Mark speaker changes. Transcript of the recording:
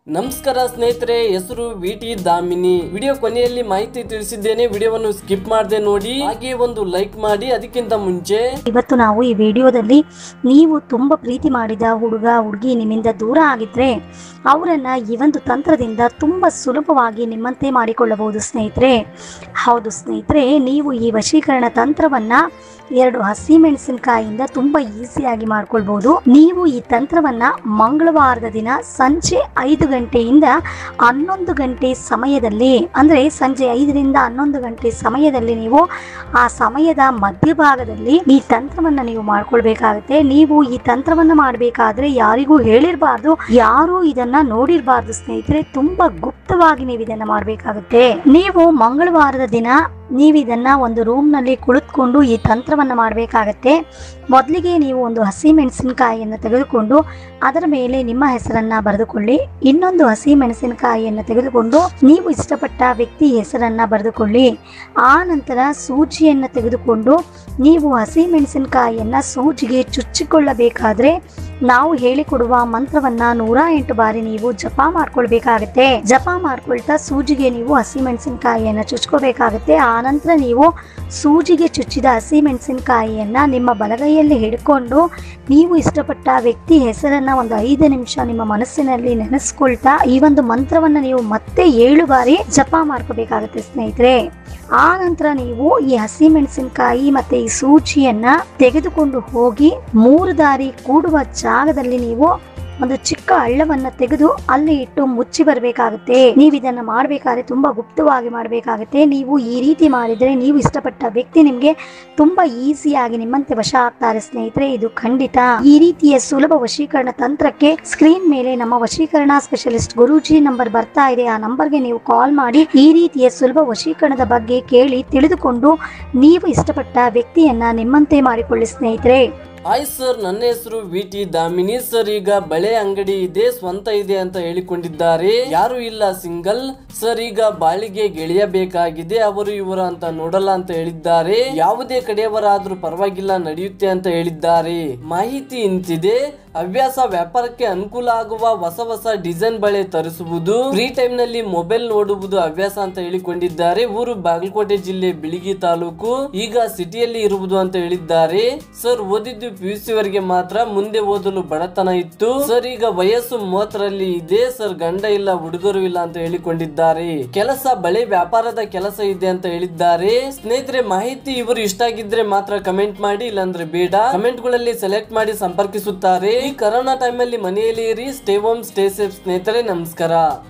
Speaker 1: ನಮಸ್ಕಾರ ಸ್ನೇಹಿತರೆ ಹೆಸರು ವಿ ಟಿ ದಾಮಿನಿ ವಿಡಿಯೋ ಕೊನೆಯಲ್ಲಿ ಮಾಹಿತಿ ತಿಳಿಸಿದ್ದೇನೆ ವಿಡಿಯೋವನ್ನು ಸ್ಕಿಪ್ ಮಾಡದೆ ನೋಡಿ ಹಾಗೆ ಒಂದು ಲೈಕ್ ಮಾಡಿ ಅದಕ್ಕಿಂತ ಮುಂಚೆ
Speaker 2: ಇವತ್ತು ನಾವು ಈ ವಿಡಿಯೋದಲ್ಲಿ ನೀವು ತುಂಬ ಪ್ರೀತಿ ಮಾಡಿದ ಹುಡುಗ ಹುಡುಗಿ ನಿಮ್ಮಿಂದ ದೂರ ಆಗಿದ್ರೆ ಅವರನ್ನ ಈ ಒಂದು ತಂತ್ರದಿಂದ ತುಂಬ ಸುಲಭವಾಗಿ ನಿಮ್ಮಂತೆ ಮಾಡಿಕೊಳ್ಳಬಹುದು ಸ್ನೇಹಿತರೆ ಹೌದು ಸ್ನೇಹಿತರೆ ನೀವು ಈ ವಶೀಕರಣ ತಂತ್ರವನ್ನ ಎರಡು ಹಸಿ ಮೆಣಸಿನಕಾಯಿಯಿಂದ ತುಂಬ ಈಸಿಯಾಗಿ ಮಾಡ್ಕೊಳ್ಬಹುದು ನೀವು ಈ ತಂತ್ರವನ್ನ ಮಂಗಳವಾರದ ದಿನ ಸಂಜೆ ಐದು ಗಂಟೆಯಿಂದ ಹನ್ನೊಂದು ಗಂಟೆ ಸಮಯದಲ್ಲಿ ಅಂದ್ರೆ ಸಂಜೆ ಐದರಿಂದ ಹನ್ನೊಂದು ಗಂಟೆ ಸಮಯದಲ್ಲಿ ನೀವು ಆ ಸಮಯದ ಮಧ್ಯಭಾಗದಲ್ಲಿ ಈ ತಂತ್ರವನ್ನ ನೀವು ಮಾಡ್ಕೊಳ್ಬೇಕಾಗುತ್ತೆ ನೀವು ಈ ತಂತ್ರವನ್ನ ಮಾಡಬೇಕಾದ್ರೆ ಯಾರಿಗೂ ಹೇಳಿರಬಾರ್ದು ಯಾರು ಇದನ್ನ ನೋಡಿರಬಾರ್ದು ಸ್ನೇಹಿತರೆ ತುಂಬಾ ಗುಪ್ತವಾಗಿ ನೀವು ಇದನ್ನ ಮಾಡಬೇಕಾಗುತ್ತೆ ನೀವು ಮಂಗಳವಾರದ ದಿನ ನೀವು ಇದನ್ನ ಒಂದು ರೂಮ್ ನಲ್ಲಿ ಕುಳಿತುಕೊಂಡು ಈ ತಂತ್ರವನ್ನ ಮಾಡಬೇಕಾಗತ್ತೆ ಮೊದಲಿಗೆ ನೀವು ಒಂದು ಹಸಿ ಮೆಣಸಿನಕಾಯಿಯನ್ನು ತೆಗೆದುಕೊಂಡು ಅದರ ಮೇಲೆ ನಿಮ್ಮ ಹೆಸರನ್ನ ಬರೆದುಕೊಳ್ಳಿ ಇನ್ನೊಂದು ಹಸಿ ಮೆಣಸಿನಕಾಯಿಯನ್ನು ತೆಗೆದುಕೊಂಡು ನೀವು ಇಷ್ಟಪಟ್ಟ ವ್ಯಕ್ತಿ ಹೆಸರನ್ನ ಬರೆದುಕೊಳ್ಳಿ ಆ ನಂತರ ಸೂಜಿಯನ್ನು ತೆಗೆದುಕೊಂಡು ನೀವು ಹಸಿ ಮೆಣಸಿನಕಾಯಿಯನ್ನ ಸೂಜಿಗೆ ಚುಚ್ಚಿಕೊಳ್ಳಬೇಕಾದ್ರೆ ನಾವು ಹೇಳಿಕೊಡುವ ಮಂತ್ರವನ್ನ ನೂರ ಎಂಟು ಬಾರಿ ನೀವು ಜಪ ಮಾಡ್ಕೊಳ್ಬೇಕಾಗತ್ತೆ ಜಪ ಮಾಡ್ಕೊಳ್ತಾ ಸೂಜಿಗೆ ನೀವು ಹಸಿ ಮೆಣಸಿನಕಾಯಿಯನ್ನ ಚುಚ್ಕೋಬೇಕಾಗತ್ತೆ ಆ ನಂತರ ನೀವು ಸೂಜಿಗೆ ಚುಚ್ಚಿದ ಹಸಿ ಮೆಣಸಿನಕಾಯಿಯನ್ನ ನಿಮ್ಮ ಬಲಗೈಯಲ್ಲಿ ಹಿಡ್ಕೊಂಡು ನೀವು ಇಷ್ಟಪಟ್ಟ ವ್ಯಕ್ತಿ ಹೆಸರನ್ನ ಒಂದು ಐದು ನಿಮಿಷ ನಿಮ್ಮ ಮನಸ್ಸಿನಲ್ಲಿ ನೆನೆಸ್ಕೊಳ್ತಾ ಈ ಒಂದು ಮಂತ್ರವನ್ನ ನೀವು ಮತ್ತೆ ಏಳು ಬಾರಿ ಜಪ ಮಾಡ್ಕೋಬೇಕಾಗತ್ತೆ ಸ್ನೇಹಿತರೆ ಆ ನಂತರ ನೀವು ಈ ಹಸಿ ಮೆಣಸಿನಕಾಯಿ ಮತ್ತೆ ಈ ಸೂಜಿಯನ್ನ ತೆಗೆದುಕೊಂಡು ಹೋಗಿ ಮೂರು ದಾರಿ ಕೂಡುವ ಜಾಗದಲ್ಲಿ ನೀವು ಒಂದು ಚಿಕ್ಕ ಹಳ್ಳವನ್ನ ತೆಗೆದು ಅಲ್ಲಿ ಇಟ್ಟು ಮುಚ್ಚಿ ಬರಬೇಕಾಗುತ್ತೆ ನೀವು ಇದನ್ನ ಮಾಡಬೇಕಾದ್ರೆ ತುಂಬಾ ಗುಪ್ತವಾಗಿ ಮಾಡಬೇಕಾಗುತ್ತೆ ನೀವು ಈ ರೀತಿ ಮಾಡಿದ್ರೆ ನೀವು ಇಷ್ಟಪಟ್ಟ ವ್ಯಕ್ತಿ ನಿಮ್ಗೆ ತುಂಬಾ ಈಸಿಯಾಗಿ ನಿಮ್ಮಂತೆ ವಶ ಆಗ್ತಾರೆ ಸ್ನೇಹಿತರೆ ಇದು ಖಂಡಿತ ಈ ರೀತಿಯ ಸುಲಭ ವಶೀಕರಣ ತಂತ್ರಕ್ಕೆ ಸ್ಕ್ರೀನ್ ಮೇಲೆ ನಮ್ಮ ವಶೀಕರಣ ಸ್ಪೆಷಲಿಸ್ಟ್ ಗುರೂಜಿ ನಂಬರ್ ಬರ್ತಾ ಇದೆ ಆ ನಂಬರ್ಗೆ ನೀವು ಕಾಲ್ ಮಾಡಿ ಈ ರೀತಿಯ ಸುಲಭ ವಶೀಕರಣದ ಬಗ್ಗೆ ಕೇಳಿ ತಿಳಿದುಕೊಂಡು ನೀವು ಇಷ್ಟಪಟ್ಟ ವ್ಯಕ್ತಿಯನ್ನ ನಿಮ್ಮಂತೆ ಮಾಡಿಕೊಳ್ಳಿ ಸ್ನೇಹಿತರೆ
Speaker 1: ಹಾಯ್ ಸರ್ ನನ್ನ ಹೆಸರು ವಿ ಟಿ ದಾಮಿನಿ ಸರ್ ಈಗ ಬಳೆ ಅಂಗಡಿ ಇದೆ ಸ್ವಂತ ಇದೆ ಅಂತ ಹೇಳಿಕೊಂಡಿದ್ದಾರೆ ಯಾರು ಇಲ್ಲ ಸಿಂಗಲ್ ಸರ್ ಈಗ ಬಾಳಿಗೆ ಗೆಳೆಯ ಬೇಕಾಗಿದೆ ಅವರು ಇವರು ಅಂತ ನೋಡಲ್ಲ ಅಂತ ಹೇಳಿದ್ದಾರೆ ಯಾವುದೇ ಕಡೆಯವರಾದ್ರೂ ಪರವಾಗಿಲ್ಲ ನಡೆಯುತ್ತೆ ಅಂತ ಹೇಳಿದ್ದಾರೆ ಮಾಹಿತಿ ಇಂತಿದೆ ಹವ್ಯಾಸ ವ್ಯಾಪಾರಕ್ಕೆ ಅನುಕೂಲ ಆಗುವ ಹೊಸ ಹೊಸ ಡಿಸೈನ್ ಬಳೆ ತರಿಸುವುದು ಫ್ರೀ ಟೈಮ್ ನಲ್ಲಿ ಮೊಬೈಲ್ ನೋಡುವುದು ಹವ್ಯಾಸ ಅಂತ ಹೇಳಿಕೊಂಡಿದ್ದಾರೆ ಊರು ಬಾಗಲಕೋಟೆ ಜಿಲ್ಲೆ ಬಿಳಿಗಿ ತಾಲೂಕು ಈಗ ಸಿಟಿಯಲ್ಲಿ ಇರುವುದು ಅಂತ ಹೇಳಿದ್ದಾರೆ ಸರ್ ಓದಿದ್ದು ಪಿ ಯು ವರೆಗೆ ಮಾತ್ರ ಮುಂದೆ ಓದಲು ಬಡತನ ಇತ್ತು ಸರ್ ಈಗ ವಯಸ್ಸು ಮೂವತ್ತರಲ್ಲಿ ಇದೆ ಸರ್ ಗಂಡ ಇಲ್ಲ ಹುಡುಗರು ಇಲ್ಲ ಅಂತ ಹೇಳಿಕೊಂಡಿದ್ದಾರೆ ಕೆಲಸ ಬಳೆ ವ್ಯಾಪಾರದ ಕೆಲಸ ಇದೆ ಅಂತ ಹೇಳಿದ್ದಾರೆ ಸ್ನೇಹಿತರೆ ಮಾಹಿತಿ ಇವರು ಇಷ್ಟ ಆಗಿದ್ರೆ ಮಾತ್ರ ಕಮೆಂಟ್ ಮಾಡಿ ಇಲ್ಲಾಂದ್ರೆ ಬೇಡ ಕಮೆಂಟ್ ಗಳಲ್ಲಿ ಸೆಲೆಕ್ಟ್ ಮಾಡಿ ಸಂಪರ್ಕಿಸುತ್ತಾರೆ ಈ ಕರೋನಾ ಟೈಮ್ ಅಲ್ಲಿ ಮನೆಯಲ್ಲಿ ಇರಿ ಸ್ಟೇ ಹೋಮ್ ಸ್ಟೇ ಸೇಫ್ ಸ್ನೇಹಿತರೆ ನಮಸ್ಕಾರ